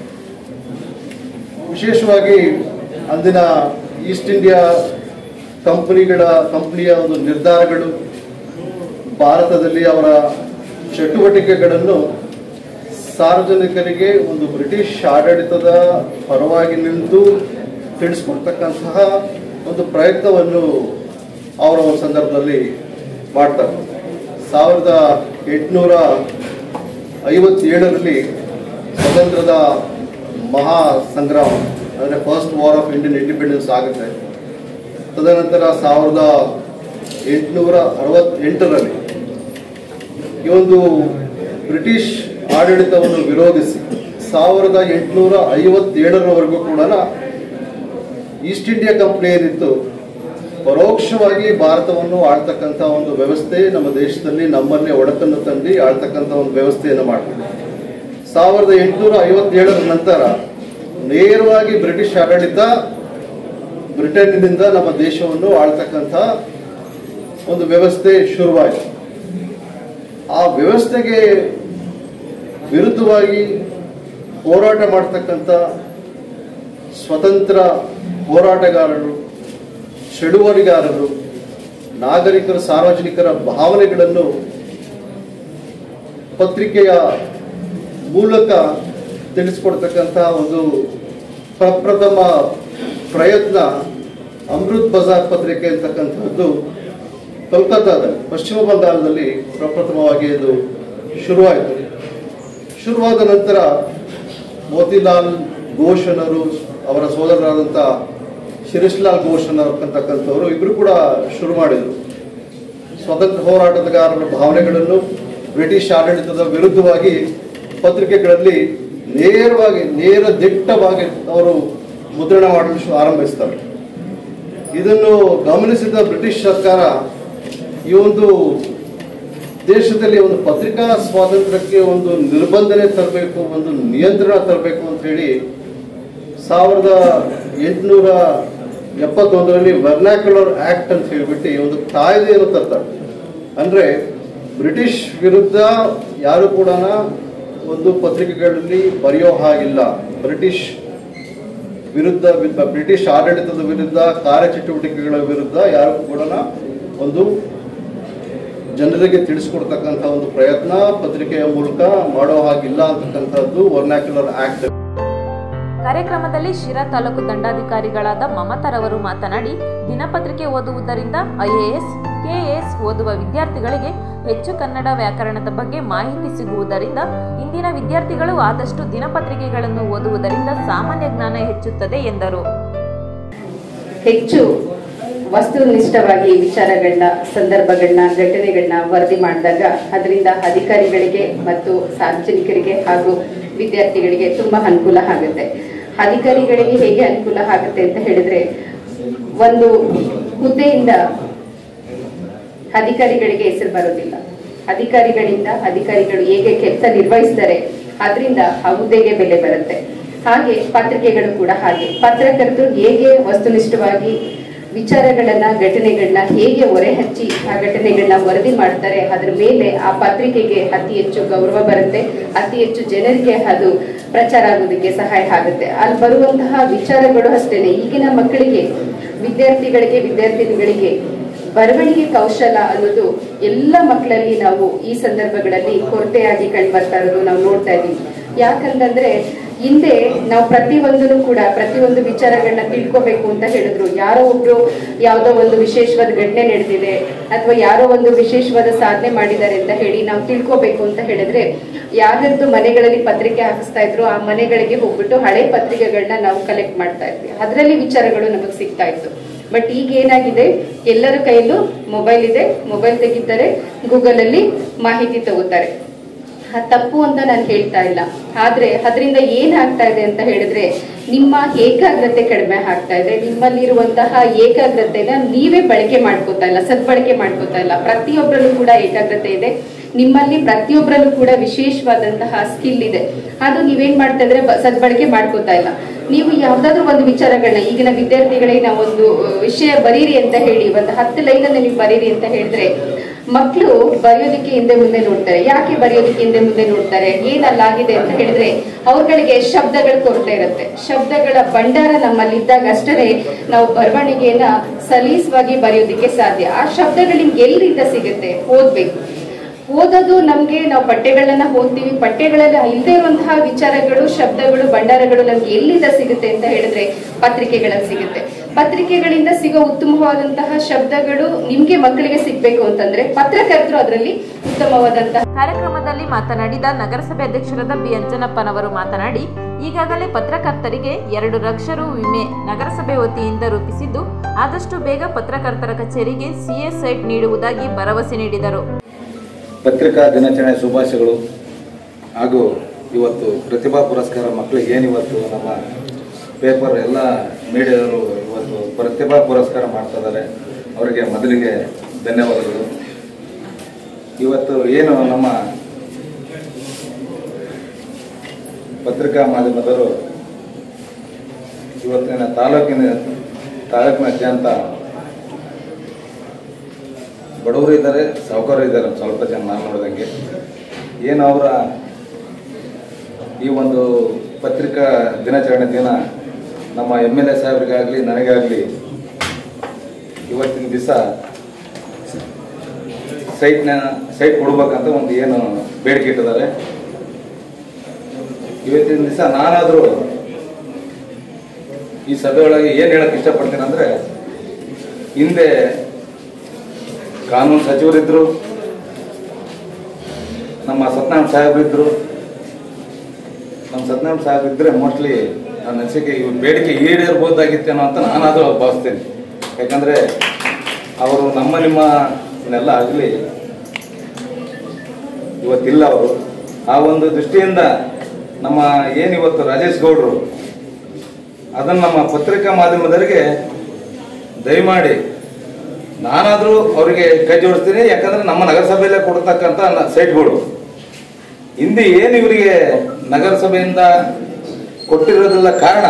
ವಿಶೇಷವಾಗಿ ಅಂದಿನ ಈಸ್ಟ್ ಇಂಡಿಯಾ ಕಂಪನಿಗಳ ಕಂಪನಿಯ ಒಂದು ನಿರ್ಧಾರಗಳು ಭಾರತದಲ್ಲಿ ಅವರ ಚಟುವಟಿಕೆಗಳನ್ನು ಸಾರ್ವಜನಿಕರಿಗೆ ಒಂದು ಬ್ರಿಟಿಷ್ ಆಡಳಿತದ ಪರವಾಗಿ ನಿಂತು ತಿಳಿಸ್ಕೊಡ್ತಕ್ಕಂತಹ ಒಂದು ಪ್ರಯತ್ನವನ್ನು ಅವರ ಒಂದು ಸಂದರ್ಭದಲ್ಲಿ ಮಾಡ್ತಾರೆ ಸಾವಿರದ ಎಂಟುನೂರ ಐವತ್ತೇಳರಲ್ಲಿ ಸ್ವತಂತ್ರದ ಮಹಾ ಸಂಗ್ರಾಮ ಅಂದರೆ first war of Indian independence ಆಗುತ್ತೆ ತದನಂತರ ಸಾವಿರದ ಎಂಟುನೂರ ಅರವತ್ತೆಂಟರಲ್ಲಿ ಈ ಒಂದು ಬ್ರಿಟಿಷ್ ಆಡಳಿತವನ್ನು ವಿರೋಧಿಸಿ ಸಾವಿರದ ಎಂಟುನೂರ ಐವತ್ತೇಳರವರೆಗೂ ಕೂಡ ಈಸ್ಟ್ ಇಂಡಿಯಾ ಕಂಪನಿ ಏನಿತ್ತು ಪರೋಕ್ಷವಾಗಿ ಭಾರತವನ್ನು ಆಳ್ತಕ್ಕಂಥ ಒಂದು ವ್ಯವಸ್ಥೆ ನಮ್ಮ ದೇಶದಲ್ಲಿ ನಮ್ಮಲ್ಲಿ ಒಡಕನ್ನು ತಂದು ಆಳ್ತಕ್ಕಂಥ ಒಂದು ವ್ಯವಸ್ಥೆಯನ್ನು ಮಾಡ್ತಾರೆ ಸಾವಿರದ ಎಂಟುನೂರ ಐವತ್ತೇಳರ ನಂತರ ನೇರವಾಗಿ ಬ್ರಿಟಿಷ್ ಆಡಳಿತ ಬ್ರಿಟನ್ನಿನಿಂದ ನಮ್ಮ ದೇಶವನ್ನು ಆಳ್ತಕ್ಕಂಥ ಒಂದು ವ್ಯವಸ್ಥೆ ಶುರುವಾಯಿತು ಆ ವ್ಯವಸ್ಥೆಗೆ ವಿರುದ್ಧವಾಗಿ ಹೋರಾಟ ಮಾಡ್ತಕ್ಕಂಥ ಸ್ವತಂತ್ರ ಹೋರಾಟಗಾರರು ಚಳುವಳಿಗಾರರು ನಾಗರಿಕರ ಸಾರ್ವಜನಿಕರ ಭಾವನೆಗಳನ್ನು ಪತ್ರಿಕೆಯ ಮೂಲಕ ತಿಳಿಸ್ಕೊಡ್ತಕ್ಕಂಥ ಒಂದು ಪ್ರಪ್ರಥಮ ಪ್ರಯತ್ನ ಅಮೃತ್ ಬಜಾರ್ ಪತ್ರಿಕೆ ಅಂತಕ್ಕಂಥದ್ದು ಕೋಲ್ಕತ್ತಾದಲ್ಲಿ ಪಶ್ಚಿಮ ಬಂಗಾಳದಲ್ಲಿ ಪ್ರಪ್ರಥಮವಾಗಿ ಇದು ಶುರುವಾಯಿತು ಶುರುವಾದ ನಂತರ ಮೋತಿಲಾಲ್ ಘೋಷನರು ಅವರ ಸೋದರರಾದಂಥ ಶಿರೀಶ್ಲಾಲ್ ಘೋಷನ್ ಅಂತಕ್ಕಂಥವರು ಇಬ್ಬರು ಕೂಡ ಶುರು ಮಾಡಿದರು ಸ್ವತಂತ್ರ ಹೋರಾಟಗಾರರ ಭಾವನೆಗಳನ್ನು ಬ್ರಿಟಿಷ್ ಆಡಳಿತದ ವಿರುದ್ಧವಾಗಿ ಪತ್ರಿಕೆಗಳಲ್ಲಿ ನೇರವಾಗಿ ನೇರ ದಿಟ್ಟವಾಗಿ ಅವರು ಮುದ್ರಣ ಮಾಡಲು ಶು- ಆರಂಭಿಸ್ತಾರೆ ಇದನ್ನು ಗಮನಿಸಿದ ಬ್ರಿಟಿಷ್ ಸರ್ಕಾರ ಈ ಒಂದು ದೇಶದಲ್ಲಿ ಒಂದು ಪತ್ರಿಕಾ ಸ್ವಾತಂತ್ರ್ಯಕ್ಕೆ ಒಂದು ನಿರ್ಬಂಧನೆ ತರಬೇಕು ಒಂದು ನಿಯಂತ್ರಣ ತರಬೇಕು ಅಂತ ಹೇಳಿ ಸಾವಿರದ ಎಂಟುನೂರ ಎಪ್ಪತ್ತೊಂದರಲ್ಲಿ ವರ್ನಾಕ್ಯುಲರ್ ಆಕ್ಟ್ ಅಂತ ಹೇಳ್ಬಿಟ್ಟು ಈ ಒಂದು ಕಾಯ್ದೆಯನ್ನು ತರ್ತಾರೆ ಅಂದ್ರೆ ಬ್ರಿಟಿಷ್ ವಿರುದ್ಧ ಯಾರು ಕೂಡ ಒಂದು ಪತ್ರಿಕೆಗಳಲ್ಲಿ ಬರೆಯೋ ಹಾಗಿಲ್ಲ ಬ್ರಿಟಿಷ್ ವಿರುದ್ಧ ವಿ- ಬ್ರಿಟಿಷ್ ಆಡಳಿತದ ವಿರುದ್ಧ ಕಾರ್ಯಚಟುವಟಿಕೆಗಳ ವಿರುದ್ಧ ಯಾರು ಕೂಡ ಒಂದು ಜನರಿಗೆ ತಿಳಿಸ್ಕೊಡ್ತಕ್ಕಂಥ ಒಂದು ಪ್ರಯತ್ನ ಪತ್ರಿಕೆಯ ಮೂಲಕ ಮಾಡೋ ಹಾಗಿಲ್ಲ ಅಂತಕ್ಕಂಥದ್ದು ವರ್ನಾಕ್ಯುಲರ್ ಆಕ್ಟ್ ಕಾರ್ಯಕ್ರಮದಲ್ಲಿ ಶಿರಾ ತಾಲೂಕು ದಂಡಾಧಿಕಾರಿಗಳಾದ ಮಮತಾರವರು ಮಾತನಾಡಿ ದಿನಪತ್ರಿಕೆ ಓದುವುದರಿಂದ ಐಎಎಸ್ ಕೆಎಎಸ್ ಓದುವ ವಿದ್ಯಾರ್ಥಿಗಳಿಗೆ ಹೆಚ್ಚು ಕನ್ನಡ ವ್ಯಾಕರಣದ ಬಗ್ಗೆ ಮಾಹಿತಿ ಸಿಗುವುದರಿಂದ ಇಂದಿನ ವಿದ್ಯಾರ್ಥಿಗಳು ಆದಷ್ಟು ದಿನಪತ್ರಿಕೆಗಳನ್ನು ಓದುವುದರಿಂದ ಸಾಮಾನ್ಯ ಜ್ಞಾನ ಹೆಚ್ಚುತ್ತದೆ ಎಂದರು ಹೆಚ್ಚು ವಸ್ತುನಿಷ್ಠವಾಗಿ ವಿಚಾರಗಳನ್ನ ಸಂದರ್ಭಗಳನ್ನ ಘಟನೆಗಳನ್ನ ವರದಿ ಮಾಡಿದಾಗ ಅದರಿಂದ ಅಧಿಕಾರಿಗಳಿಗೆ ಮತ್ತು ಸಾರ್ವಜನಿಕರಿಗೆ ಹಾಗೂ ವಿದ್ಯಾರ್ಥಿಗಳಿಗೆ ತುಂಬಾ ಅನುಕೂಲ ಆಗುತ್ತೆ ಅಧಿಕಾರಿಗಳಿಗೆ ಹೇಗೆ ಅನುಕೂಲ ಆಗುತ್ತೆ ಅಂತ ಹೇಳಿದ್ರೆ ಒಂದು ಹುದ್ದೆಯಿಂದ ಅಧಿಕಾರಿಗಳಿಗೆ ಹೆಸರು ಬರೋದಿಲ್ಲ ಅಧಿಕಾರಿಗಳಿಂದ ಅಧಿಕಾರಿಗಳು ಹೇಗೆ ಕೆಲಸ ನಿರ್ವಹಿಸ್ತಾರೆ ಅದರಿಂದ ಆ ಹುದ್ದೆಗೆ ಬೆಲೆ ಬರುತ್ತೆ ಹಾಗೆ ಪತ್ರಿಕೆಗಳು ಕೂಡ ಹಾಗೆ ಪತ್ರಕರ್ತರು ಹೇಗೆ ವಸ್ತುನಿಷ್ಠವಾಗಿ ವಿಚಾರಗಳನ್ನ ಘಟನೆಗಳನ್ನ ಹೇಗೆ ಹೊರೆ ಹಚ್ಚಿ ಆ ಘಟನೆಗಳನ್ನ ವರದಿ ಮಾಡ್ತಾರೆ ಅದ್ರ ಮೇಲೆ ಆ ಪತ್ರಿಕೆಗೆ ಅತಿ ಹೆಚ್ಚು ಗೌರವ ಬರುತ್ತೆ ಅತಿ ಹೆಚ್ಚು ಜನರಿಗೆ ಅದು ಪ್ರಚಾರ ಆಗೋದಕ್ಕೆ ಸಹಾಯ ಆಗುತ್ತೆ ಅಲ್ಲಿ ಬರುವಂತಹ ವಿಚಾರಗಳು ಅಷ್ಟೇನೆ ಈಗಿನ ಮಕ್ಕಳಿಗೆ ವಿದ್ಯಾರ್ಥಿಗಳಿಗೆ ವಿದ್ಯಾರ್ಥಿನಿಗಳಿಗೆ ಬರವಣಿಗೆ ಕೌಶಲ ಅನ್ನೋದು ಎಲ್ಲ ಮಕ್ಕಳಲ್ಲಿ ನಾವು ಈ ಸಂದರ್ಭಗಳಲ್ಲಿ ಕೊರತೆಯಾಗಿ ಕಂಡು ಬರ್ತಾ ಇರೋದು ನಾವು ನೋಡ್ತಾ ಇದೀವಿ ಯಾಕಂತಂದ್ರೆ ಹಿಂದೆ ನಾವು ಪ್ರತಿಯೊಂದನ್ನು ಕೂಡ ಪ್ರತಿಯೊಂದು ವಿಚಾರಗಳನ್ನ ತಿಳ್ಕೊಬೇಕು ಅಂತ ಹೇಳಿದ್ರು ಯಾರೋ ಒಬ್ರು ಯಾವುದೋ ಒಂದು ವಿಶೇಷವಾದ ಘಟನೆ ನಡೆದಿದೆ ಅಥವಾ ಯಾರೋ ಒಂದು ವಿಶೇಷವಾದ ಸಾಧನೆ ಮಾಡಿದ್ದಾರೆ ಅಂತ ಹೇಳಿ ನಾವು ತಿಳ್ಕೊಬೇಕು ಅಂತ ಹೇಳಿದ್ರೆ ಯಾರ್ಯಾರ್ದು ಮನೆಗಳಲ್ಲಿ ಪತ್ರಿಕೆ ಹಾಕಿಸ್ತಾ ಇದ್ರು ಆ ಮನೆಗಳಿಗೆ ಹೋಗ್ಬಿಟ್ಟು ಹಳೆ ಪತ್ರಿಕೆಗಳನ್ನ ನಾವು ಕಲೆಕ್ಟ್ ಮಾಡ್ತಾ ಇದ್ವಿ ಅದರಲ್ಲಿ ವಿಚಾರಗಳು ನಮಗೆ ಸಿಗ್ತಾ ಇತ್ತು ಬಟ್ ಈಗ ಏನಾಗಿದೆ ಎಲ್ಲರ ಕೈಯಲ್ಲೂ ಮೊಬೈಲ್ ಇದೆ ಮೊಬೈಲ್ ತೆಗಿತಾರೆ ಗೂಗಲ್ ಅಲ್ಲಿ ಮಾಹಿತಿ ತಗೋತಾರೆ ಆ ತಪ್ಪು ಅಂತ ನಾನು ಹೇಳ್ತಾ ಇಲ್ಲ ಆದ್ರೆ ಅದರಿಂದ ಏನಾಗ್ತಾ ಇದೆ ಅಂತ ಹೇಳಿದ್ರೆ ನಿಮ್ಮ ಏಕಾಗ್ರತೆ ಕಡಿಮೆ ಆಗ್ತಾ ಇದೆ ನಿಮ್ಮಲ್ಲಿರುವಂತಹ ಏಕಾಗ್ರತೆನ ನೀವೇ ಬಳಕೆ ಮಾಡ್ಕೋತಾ ಇಲ್ಲ ಸದ್ಬಳಕೆ ಮಾಡ್ಕೋತಾ ಇಲ್ಲ ಪ್ರತಿಯೊಬ್ಬರಲ್ಲೂ ಕೂಡ ಏಕಾಗ್ರತೆ ಇದೆ ನಿಮ್ಮಲ್ಲಿ ಪ್ರತಿಯೊಬ್ಬರಲ್ಲೂ ಕೂಡ ವಿಶೇಷವಾದಂತಹ ಸ್ಕಿಲ್ ಇದೆ ಅದು ನೀವೇನ್ ಮಾಡ್ತಾ ಇದ್ರೆ ಬ- ಸದ್ಬಳಕೆ ಮಾಡ್ಕೋತಾ ಇಲ್ಲ ನೀವು ಯಾವ್ದಾದ್ರು ಒಂದು ವಿಚಾರಗಳನ್ನ ಈಗಿನ ವಿದ್ಯಾರ್ಥಿಗಳಿಗೆ ನಾವು ಒಂದು ಅಹ್, ವಿಷಯ ಬರೀರಿ ಅಂತ ಹೇಳಿ ಒಂದು ಹತ್ತು ಲೈನಲ್ಲಿ ನೀವು ಬರೀರಿ ಅಂತ ಹೇಳಿದ್ರೆ ಮಕ್ಕಳು ಬರೆಯೋದಕ್ಕೆ ಹಿಂದೆ ಮುಂದೆ ನೋಡ್ತಾರೆ ಯಾಕೆ ಬರೆಯೋದಕ್ಕೆ ಹಿಂದೆ ಮುಂದೆ ನೋಡ್ತಾರೆ ಏನಲ್ಲಾಗಿದೆ ಅಂತ ಹೇಳಿದ್ರೆ ಅವ್ರಗಳಿಗೆ ಶಬ್ದಗಳ ಕೊರತೆ ಇರುತ್ತೆ ಶಬ್ದಗಳ ಭಂಡಾರ ನಮ್ಮಲ್ಲಿ ಇದ್ದಾಗ ಅಷ್ಟೇ ನಾವು ಬರವಣಿಗೆಯನ್ನ ಸಲೀಸವಾಗಿ ಬರೆಯೋದಕ್ಕೆ ಸಾಧ್ಯ ಆ ಶಬ್ದಗಳು ನಿಮ್ಗೆ ಎಲ್ಲಿಂದ ಸಿಗುತ್ತೆ ಓದ್ಬೇಕು ಓದೋದು ನಮ್ಗೆ ನಾವು ಪಠ್ಯಗಳನ್ನ ಓದ್ತೀವಿ ಪಠ್ಯಗಳಲ್ಲಿ ಇಲ್ಲದೆ ಇರುವಂತಹ ವಿಚಾರಗಳು ಶಬ್ದಗಳು ಭಂಡಾರಗಳು ನಮ್ಗೆ ಎಲ್ಲಿಂದ ಸಿಗುತ್ತೆ ಅಂತ ಹೇಳಿದ್ರೆ ಪತ್ರಿಕೆಗಳಲ್ಲಿ ಸಿಗುತ್ತೆ ಪತ್ರಿಕೆಗಳಿಂದ ಸಿಗೋ ಉತ್ತಮವಾದಂತಹ ಶಬ್ದಗಳು ನಿಮ್ಗೆ ಮಕ್ಕಳಿಗೆ ಸಿಗ್ಬೇಕು ಅಂತಂದ್ರೆ ಪತ್ರಕರ್ತರು ಅದರಲ್ಲಿ ಉತ್ತಮವಾದಂತಹ ಕಾರ್ಯಕ್ರಮದಲ್ಲಿ ಮಾತನಾಡಿದ ನಗರಸಭೆ ಅಧ್ಯಕ್ಷರಾದ ಬಿ ಅಂಜನಪ್ಪನವರು ಮಾತನಾಡಿ ಈಗಾಗಲೇ ಪತ್ರಕರ್ತರಿಗೆ ಎರಡು ಲಕ್ಷ ರು ವಿಮೆ ನಗರಸಭೆ ವತಿಯಿಂದ ರೂಪಿಸಿದ್ದು ಆದಷ್ಟು ಬೇಗ ಪತ್ರಕರ್ತರ ಕಚೇರಿಗೆ ಸಿಎ ಸೈಟ್ ನೀಡುವುದಾಗಿ ಭರವಸೆ ನೀಡಿದರು ಪತ್ರಿಕಾ ದಿನಾಚರಣೆ ಶುಭಾಶಯಗಳು ಹಾಗೂ ಇವತ್ತು ಪ್ರತಿಭಾ ಪುರಸ್ಕಾರ ಮಕ್ಕಳಿಗೆ ಏನು ಇವತ್ತು ನಮ್ಮ ಪೇಪರ್ ಎಲ್ಲ ಮೀಡಿಯಾದವರು ಇವತ್ತು ಪ್ರತಿಭಾ ಪುರಸ್ಕಾರ ಮಾಡ್ತಾ ಇದ್ದಾರೆ ಅವರಿಗೆ ಮೊದಲಿಗೆ ಧನ್ಯವಾದಗಳು ಇವತ್ತು ಏನು ನಮ್ಮ ಪತ್ರಿಕಾ ಮಾಧ್ಯಮದವರು ಇವತ್ತಿನ ತಾಲೂಕಿನ ತಾಲೂಕಿನಾದ್ಯಂತ ಬಡವರು ಇದ್ದಾರೆ ಸಾಹುಕಾರರು ಇದ್ದಾರೆ ಒಂದ್ ಸ್ವಲ್ಪ ಜನ ನಾನು ನೋಡಿದಂಗೆ ಏನು ಅವರ ಈ ಒಂದು ಪತ್ರಿಕಾ ದಿನಾಚರಣೆ ದಿನ ನಮ್ಮ ಎಮ್ ಎಲ್ ಎ ಸಾಹೇಬ್ರಿಗಾಗಲಿ ನನಗಾಗಲಿ ಇವತ್ತಿನ ದಿವಸ ಸೈಟ್ನ ಸೈಟ್ ಕೊಡ್ಬೇಕಂತ ಒಂದು ಏನು ಬೇಡಿಕೆ ಇಟ್ಟಿದ್ದಾರೆ ಇವತ್ತಿನ ದಿವಸ ನಾನಾದರೂ ಈ ಸಭೆಯೊಳಗೆ ಏನು ಹೇಳಕ್ಕೆ ಇಷ್ಟಪಡ್ತೀನಿ ಅಂದರೆ ಹಿಂದೆ ಕಾನೂನು ಸಚಿವರಿದ್ರು ನಮ್ಮ ಸತ್ಯನಾರಾಯಣ ಸಾಹೇಬ್ರಿದ್ರು ನಮ್ಮ ಸತ್ಯನಾರಾಯಣ ಸಾಹೇಬ್ ಇದ್ರೆ ಮೋಸ್ಟ್ಲಿ ನನ್ನ ಅನಿಸಿಕೆ ಇವ್ರ ಬೇಡಿಕೆ ಈಡೇರ್ಬೋದಾಗಿತ್ತೇನೋ ಅಂತ ನಾನಾದರೂ ಭಾವಿಸ್ತೇನೆ ಯಾಕಂದ್ರೆ ಅವರು ನಮ್ಮ ನಿಮ್ಮನ್ನೆಲ್ಲ ಆಗಲಿ ಇವತ್ತಿಲ್ಲ ಅವರು ಆ ಒಂದು ದೃಷ್ಟಿಯಿಂದ ನಮ್ಮ ಏನಿವತ್ತು ರಾಜೇಶ್ ಗೌಡ್ರು ಅದನ್ನು ನಮ್ಮ ಪತ್ರಿಕಾ ಮಾಧ್ಯಮದವರಿಗೆ ದಯಮಾಡಿ ನಾನಾದರೂ ಅವರಿಗೆ ಕೈ ಜೋಡಿಸ್ತೀನಿ ಯಾಕಂದ್ರೆ ನಮ್ಮ ನಗರಸಭೆಯಲ್ಲೇ ಕೊಡ್ತಕ್ಕಂಥ ನ- ಸೈಟ್ಗಳು ಹಿಂದೆ ಏನು ಇವರಿಗೆ ನಗರಸಭೆಯಿಂದ ಕೊಟ್ಟಿರೋದಿಲ್ಲ ಕಾರಣ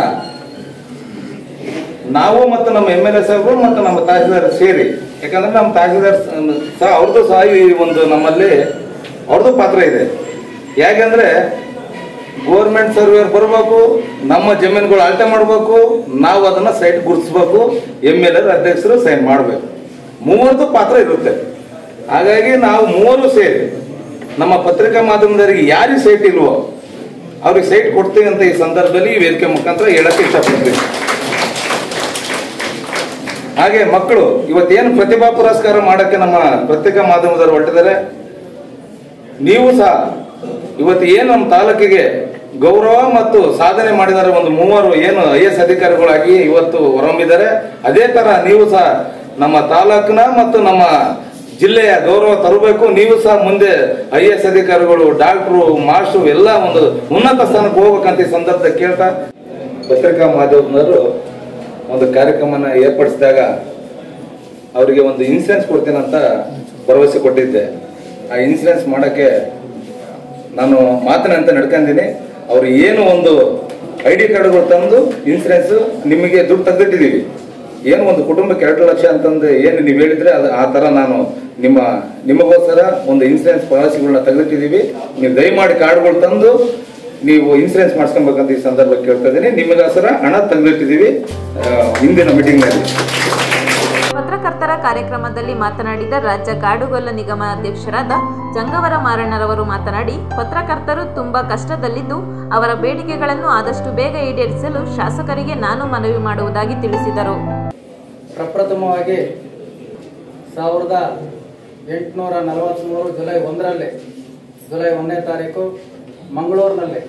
ನಾವು ಮತ್ತು ನಮ್ಮ ಎಮ್ ಎಲ್ ಎ ಸಾಹೇಬರು ಮತ್ತು ನಮ್ಮ ತಹಸೀಲ್ದಾರ್ ಸೇರಿ ಯಾಕಂದ್ರೆ ನಮ್ಮ ತಹಸೀಲ್ದಾರ್ ಸಹ ಅವ್ರದ್ದು ಸಹ ಈ ಒಂದು ನಮ್ಮಲ್ಲಿ ಅವ್ರದ್ದು ಪಾತ್ರ ಇದೆ ಯಾಕಂದ್ರೆ ಗೋರ್ಮೆಂಟ್ ಸರ್ವೇರ್ ಬರಬೇಕು ನಮ್ಮ ಜಮೀನುಗಳು ಅಳತೆ ಮಾಡಬೇಕು ನಾವು ಅದನ್ನ ಸೈಟ್ ಗುರುತಿಸ್ಬೇಕು ಎಮ್ ಎಲ್ ಎರ್ ಅಧ್ಯಕ್ಷರು ಸೈನ್ ಮಾಡಬೇಕು ಮೂವರದು ಪಾತ್ರ ಇರುತ್ತೆ ಹಾಗಾಗಿ ನಾವು ಮೂವರು ಸೇರಿ ನಮ್ಮ ಪತ್ರಿಕಾ ಮಾಧ್ಯಮದವರಿಗೆ ಯಾರಿಗೆ ಸೈಟ್ ಇಲ್ವೋ ಅವ್ರಿಗೆ ಸೈಟ್ ಕೊಡ್ತೀವಿ ಅಂತ ಈ ಸಂದರ್ಭದಲ್ಲಿ ಈ ವೇದಿಕೆ ಮುಖಾಂತರ ಹೇಳಕ್ಕೆ ಇಷ್ಟಪಡ್ತೀನಿ ಹಾಗೆ ಮಕ್ಕಳು ಇವತ್ತೇನು ಪ್ರತಿಭಾ ಪುರಸ್ಕಾರ ಮಾಡಕ್ಕೆ ನಮ್ಮ ಪತ್ರಿಕಾ ಮಾಧ್ಯಮದವರು ಹೊರಟಿದ್ದಾರೆ ನೀವು ಸಹ ಇವತ್ತು ಏನು ನಮ್ಮ ತಾಲೂಕಿಗೆ ಗೌರವ ಮತ್ತು ಸಾಧನೆ ಮಾಡಿದ್ದಾರೆ ಒಂದು ಮೂವರು ಏನು ಐ ಎಸ್ ಅಧಿಕಾರಿಗಳಾಗಿ ಇವತ್ತು ಹೊರಹೊಮ್ಮಿದ್ದಾರೆ ಅದೇ ತರ ನೀವು ಸಹ ನಮ್ಮ ತಾಲೂಕಿನ ಮತ್ತು ನಮ್ಮ ಜಿಲ್ಲೆಯ ಗೌರವ ತರಬೇಕು ನೀವು ಸಹ ಮುಂದೆ ಐ ಎಸ್ ಅಧಿಕಾರಿಗಳು ಡಾಕ್ಟ್ರು ಮಾಸ್ಟ್ರು ಎಲ್ಲ ಒಂದು ಉನ್ನತ ಸ್ಥಾನಕ್ಕೆ ಹೋಗ್ಬೇಕಂತ ಈ ಸಂದರ್ಭದಲ್ಲಿ ಕೇಳ್ತಾ ಪತ್ರಿಕಾ ಮಾಧ್ಯಮದವರು ಒಂದು ಕಾರ್ಯಕ್ರಮನ ಏರ್ಪಡಿಸಿದಾಗ ಅವರಿಗೆ ಒಂದು ಇನ್ಸೂರೆನ್ಸ್ ಕೊಡ್ತೀನಂತ ಭರವಸೆ ಕೊಟ್ಟಿದ್ದೆ ಆ ಇನ್ಸೂರೆನ್ಸ್ ಮಾಡೋಕ್ಕೆ ನಾನು ಮಾತನಂತ ನಡ್ಕೊಂಡಿದ್ದೀನಿ ಅವ್ರು ಏನು ಒಂದು ಐ ಡಿ ಕಾರ್ಡ್ಗಳು ತಂದು ಇನ್ಸೂರೆನ್ಸ್ ನಿಮಗೆ ದುಡ್ಡು ತೆಗೆದಿಟ್ಟಿದ್ದೀವಿ ಏನು ಒಂದು ಕುಟುಂಬಕ್ಕೆ ಎರಡು ಲಕ್ಷ ಅಂತಂದು ಏನು ನೀವು ಹೇಳಿದ್ರೆ ಅದು ಆ ಥರ ನಾನು ನಿಮ್ಮ ನಿಮಗೋಸ್ಕರ ಒಂದು ಇನ್ಸೂರೆನ್ಸ್ ಪಾಲಿಸಿಗಳನ್ನ ತೆಗೆದಿಟ್ಟಿದ್ದೀವಿ ನೀವು ದಯಮಾಡಿ ಕಾರ್ಡ್ಗಳು ತಂದು ನೀವು ಇನ್ಸೂರೆನ್ಸ್ ಮಾಡಿಸ್ಕೊಬೇಕಂತ ಈ ಸಂದರ್ಭ ಕೇಳ್ತಾ ಇದ್ದೀನಿ ನಿಮಗೋಸ್ಕರ ಹಣ ತೆಗೆದಿಟ್ಟಿದ್ದೀವಿ ಆ, ಹಿಂದಿನ ಮೀಟಿಂಗ್ನಲ್ಲಿ ಪತ್ರಕರ್ತರ ಕಾರ್ಯಕ್ರಮದಲ್ಲಿ ಮಾತನಾಡಿದ ರಾಜ್ಯ ಕಾಡುಗೊಲ್ಲ ನಿಗಮ ಅಧ್ಯಕ್ಷರಾದ ಜಂಗವರ ಮಾರಣ್ಣರವರು ಮಾತನಾಡಿ ಪತ್ರಕರ್ತರು ತುಂಬಾ ಕಷ್ಟದಲ್ಲಿದ್ದು ಅವರ ಬೇಡಿಕೆಗಳನ್ನು ಆದಷ್ಟು ಬೇಗ ಈಡೇರಿಸಲು ಶಾಸಕರಿಗೆ ನಾನು ಮನವಿ ಮಾಡುವುದಾಗಿ ತಿಳಿಸಿದರು ಪ್ರಪ್ರಥಮವಾಗಿ ಸಾವಿರದ ಎಂಟುನೂರ ನಲವತ್ತ್ಮೂರು ಜುಲೈ ಒಂದರಲ್ಲಿ ಜುಲೈ ಒಂದನೇ ತಾರೀಕು ಮಂಗಳೂರಿನಲ್ಲಿ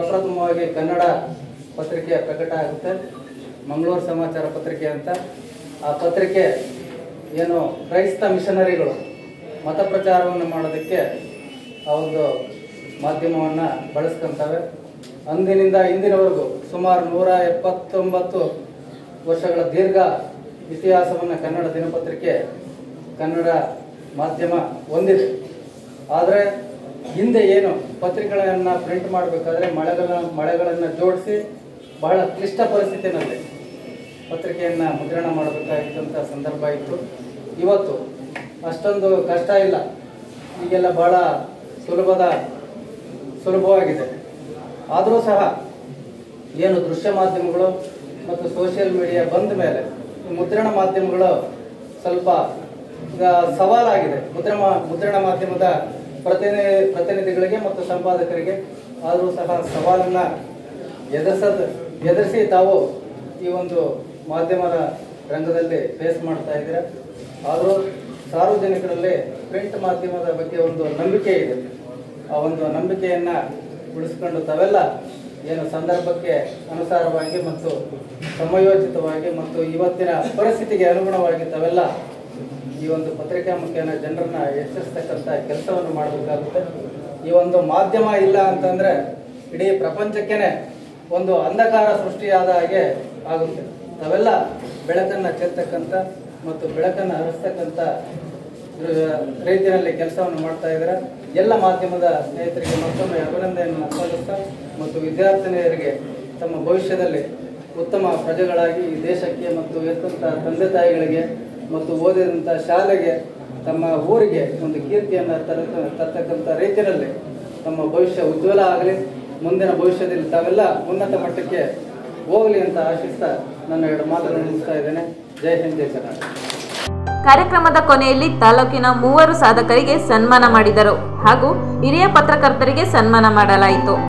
ಪ್ರಪ್ರಥಮವಾಗಿ ಕನ್ನಡ ಪತ್ರಿಕೆ ಪ್ರಕಟ ಆಗುತ್ತೆ ಮಂಗಳೂರು ಸಮಾಚಾರ ಪತ್ರಿಕೆ ಅಂತ ಆ ಪತ್ರಿಕೆ ಏನು ಕ್ರೈಸ್ತ ಮಿಷನರಿಗಳು ಮತ ಪ್ರಚಾರವನ್ನು ಮಾಡೋದಕ್ಕೆ ಆ ಒಂದು ಮಾಧ್ಯಮವನ್ನು ಬಳಸ್ಕೊಂತವೆ ಅಂದಿನಿಂದ ಇಂದಿನವರೆಗೂ ಸುಮಾರು ನೂರ ಎಪ್ಪತ್ತೊಂಬತ್ತು ವರ್ಷಗಳ ದೀರ್ಘ ಇತಿಹಾಸವನ್ನು ಕನ್ನಡ ದಿನಪತ್ರಿಕೆ ಕನ್ನಡ ಮಾಧ್ಯಮ ಹೊಂದಿದೆ ಆದರೆ ಹಿಂದೆ ಏನು ಪತ್ರಿಕೆಗಳನ್ನು ಪ್ರಿಂಟ್ ಮಾಡಬೇಕಾದ್ರೆ ಮಳೆಗಳ ಮಳೆಗಳನ್ನು ಜೋಡಿಸಿ ಬಹಳ ಕ್ಲಿಷ್ಟ ಪರಿಸ್ಥಿತಿನಲ್ಲಿ ಪತ್ರಿಕೆಯನ್ನು ಮುದ್ರಣ ಮಾಡಬೇಕಾಗಿದ್ದಂಥ ಸಂದರ್ಭ ಇತ್ತು ಇವತ್ತು ಅಷ್ಟೊಂದು ಕಷ್ಟ ಇಲ್ಲ ಈಗೆಲ್ಲ ಬಹಳ ಸುಲಭದ ಸುಲಭವಾಗಿದೆ ಆದರೂ ಸಹ ಏನು ದೃಶ್ಯ ಮಾಧ್ಯಮಗಳು ಮತ್ತು ಸೋಷಿಯಲ್ ಮೀಡಿಯಾ ಬಂದ ಮೇಲೆ ಈ ಮುದ್ರಣ ಮಾಧ್ಯಮಗಳು ಸ್ವಲ್ಪ ಈಗ ಸವಾಲಾಗಿದೆ ಮುದ್ರಣ ಮುದ್ರಣ ಮಾಧ್ಯಮದ ಪ್ರತಿನಿಧಿ ಪ್ರತಿನಿಧಿಗಳಿಗೆ ಮತ್ತು ಸಂಪಾದಕರಿಗೆ ಆದರೂ ಸಹ ಸವಾಲನ್ನು ಎದುರಿಸದ ಎದುರಿಸಿ ತಾವು ಈ ಒಂದು ಮಾಧ್ಯಮದ ರಂಗದಲ್ಲಿ ಫೇಸ್ ಮಾಡ್ತಾ ಇದ್ದೀರಾ ಆದರೂ ಸಾರ್ವಜನಿಕರಲ್ಲಿ ಪ್ರಿಂಟ್ ಮಾಧ್ಯಮದ ಬಗ್ಗೆ ಒಂದು ನಂಬಿಕೆ ಇದೆ ಆ ಒಂದು ನಂಬಿಕೆಯನ್ನ ಉಳಿಸ್ಕೊಂಡು ತಾವೆಲ್ಲ ಏನು ಸಂದರ್ಭಕ್ಕೆ ಅನುಸಾರವಾಗಿ ಮತ್ತು ಸಮಯೋಚಿತವಾಗಿ ಮತ್ತು ಇವತ್ತಿನ ಪರಿಸ್ಥಿತಿಗೆ ಅನುಗುಣವಾಗಿ ತಾವೆಲ್ಲ ಈ ಒಂದು ಪತ್ರಿಕಾ ಮುಖೇನ ಜನರನ್ನ ಎಚ್ಚರಿಸ್ತಕ್ಕಂಥ ಕೆಲಸವನ್ನು ಮಾಡಬೇಕಾಗುತ್ತೆ ಈ ಒಂದು ಮಾಧ್ಯಮ ಇಲ್ಲ ಅಂತಂದ್ರೆ ಇಡೀ ಪ್ರಪಂಚಕ್ಕೇನೆ ಒಂದು ಅಂಧಕಾರ ಸೃಷ್ಟಿಯಾದ ಹಾಗೆ ಆಗುತ್ತೆ ತಾವೆಲ್ಲ ಬೆಳಕನ್ನ ಚೆಲ್ತಕ್ಕಂಥ ಮತ್ತು ಬೆಳಕನ್ನು ಹರಿಸ್ತಕ್ಕಂಥ ರೀತಿಯಲ್ಲಿ ಕೆಲಸವನ್ನು ಮಾಡ್ತಾ ಇದ್ದಾರೆ ಎಲ್ಲ ಮಾಧ್ಯಮದ ಸ್ನೇಹಿತರಿಗೆ ಮತ್ತೊಮ್ಮೆ ಅಭಿನಂದನೆಯನ್ನು ಸಲ್ಲಿಸ್ತಾ ಮತ್ತು ವಿದ್ಯಾರ್ಥಿನಿಯರಿಗೆ ತಮ್ಮ ಭವಿಷ್ಯದಲ್ಲಿ ಉತ್ತಮ ಪ್ರಜೆಗಳಾಗಿ ಈ ದೇಶಕ್ಕೆ ಮತ್ತು ಎತ್ತಂತ ತಂದೆ ತಾಯಿಗಳಿಗೆ ಮತ್ತು ಓದಿದಂಥ ಶಾಲೆಗೆ ತಮ್ಮ ಊರಿಗೆ ಒಂದು ಕೀರ್ತಿಯನ್ನು ತರ ತರ್ತಕ್ಕಂಥ ರೀತಿಯಲ್ಲಿ ತಮ್ಮ ಭವಿಷ್ಯ ಉಜ್ವಲ ಆಗಲಿ ಮುಂದಿನ ಭವಿಷ್ಯದಲ್ಲಿ ತಾವೆಲ್ಲ ಉನ್ನತ ಮಟ್ಟಕ್ಕೆ ಹೋಗಲಿ ಅಂತ ಆಶಿಸ್ತಾ ನನ್ನ ಎರಡು ಮಾತುಗಳನ್ನು ಮುಗಿಸ್ತಾ ಇದ್ದೇನೆ ಜೈ ಹಿಂದ್ ಜೈ ಕರ್ನಾಟಕ ಕಾರ್ಯಕ್ರಮದ ಕೊನೆಯಲ್ಲಿ ತಾಲೂಕಿನ ಮೂವರು ಸಾಧಕರಿಗೆ ಸನ್ಮಾನ ಮಾಡಿದರು ಹಾಗೂ ಹಿರಿಯ ಪತ್ರಕರ್ತರಿಗೆ ಸನ್ಮಾನ ಮಾಡಲಾಯಿತು